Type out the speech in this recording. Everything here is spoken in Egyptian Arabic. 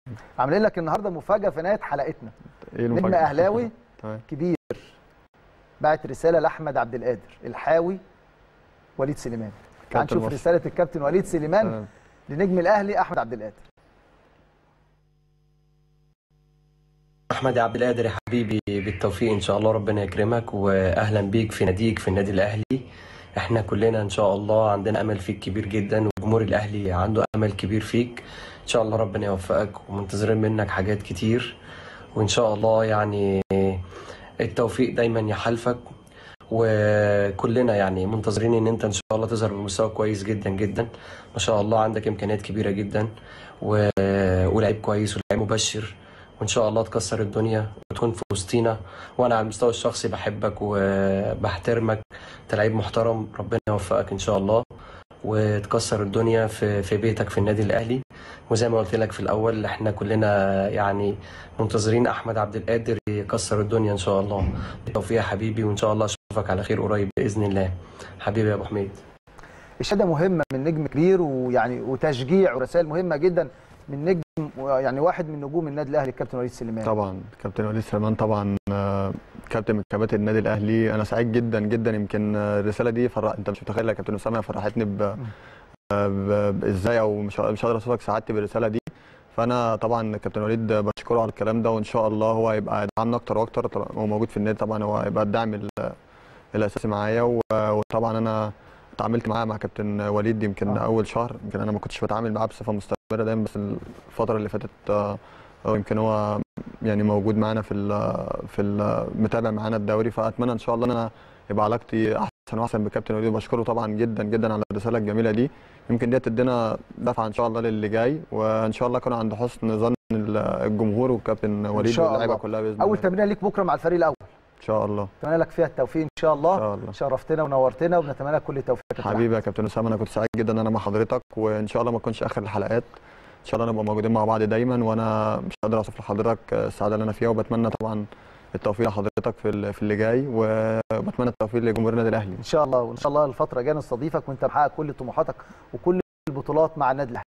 عاملين لك النهارده مفاجاه في نهايه حلقتنا ايه نجم المفاجأة؟ اهلاوي تمام كبير بعت رساله لاحمد عبد القادر الحاوي وليد سليمان تعال كابتن نشوف مصر. رساله الكابتن وليد سليمان تمام. لنجم الاهلي احمد عبد القادر احمد عبد القادر يا حبيبي بالتوفيق ان شاء الله ربنا يكرمك واهلا بيك في ناديك في النادي الاهلي احنا كلنا ان شاء الله عندنا امل فيك كبير جدا وجمهور الاهلي عنده امل كبير فيك ان شاء الله ربنا يوفقك ومنتظرين منك حاجات كتير وان شاء الله يعني التوفيق دايما يحالفك وكلنا يعني منتظرين ان انت ان شاء الله تظهر بمستوى كويس جدا جدا ما شاء الله عندك امكانيات كبيره جدا و... ولعيب كويس ولعيب مبشر وان شاء الله تكسر الدنيا وتكون في وسطينا وانا على المستوى الشخصي بحبك وبحترمك انت لعيب محترم ربنا يوفقك ان شاء الله وتكسر الدنيا في في بيتك في النادي الاهلي وزي ما قلت لك في الاول احنا كلنا يعني منتظرين احمد عبد القادر يكسر الدنيا ان شاء الله بالتوفيق يا حبيبي وان شاء الله اشوفك على خير قريب باذن الله حبيبي يا ابو حميد اشاده مهمه من نجم كبير ويعني وتشجيع ورسائل مهمه جدا من نجم يعني واحد من نجوم النادي الاهلي الكابتن وليد سليمان طبعا كابتن وليد سليمان طبعا آه، كابتن من كباتن النادي الاهلي انا سعيد جدا جدا يمكن آه، الرساله دي فرق انت مش متخيل يا كابتن اسامه فرحتني ب... آه، ب... بازاي او مش مش قادر اوصفك سعادتي بالرساله دي فانا طبعا كابتن وليد بشكره على الكلام ده وان شاء الله هو هيبقى يدعمنا اكتر واكتر طبعاً هو موجود في النادي طبعا هو هيبقى الدعم ال- الاساسي معايا و- وطبعا انا اتعاملت معاه مع كابتن وليد يمكن آه. اول شهر يمكن انا ما كنتش بتعامل معاه بصفه مستمره دايما بس الفتره اللي فاتت آه، هو يمكن هو يعني موجود معانا في ال في ال متابع معانا الدوري فاتمنى ان شاء الله ان انا يبقى علاقتي احسن واحسن بكابتن وليد وبشكره طبعا جدا جدا على الرساله الجميله دي يمكن دي تدينا دفعه ان شاء الله للي جاي وان شاء الله يكون عند حسن ظن الجمهور والكابتن وليد شاء واللعيبه الله. كلها باذن اول الله تمرينه ليك بكره مع الفريق الاول ان شاء الله اتمنى لك فيها التوفيق ان شاء ان الله شاء الله شرفتنا ونورتنا وبنتمنى لك كل التوفيق يا كابتن حبيبي يا كابتن اسامه انا كنت سعيد جدا ان انا مع حضرتك وان شاء الله ما تكونش اخر الحلقات ان شاء الله نبقى موجودين مع بعض دايما وانا مش قادر اوصف لحضرتك السعاده اللي انا فيها وبتمنى طبعا التوفيق لحضرتك في ال- في اللي جاي وبتمنى التوفيق لجمهور النادي الاهلي ان شاء الله وان شاء الله الفتره الجايه نستضيفك وانت محقق كل طموحاتك وكل البطولات مع النادي الاهلي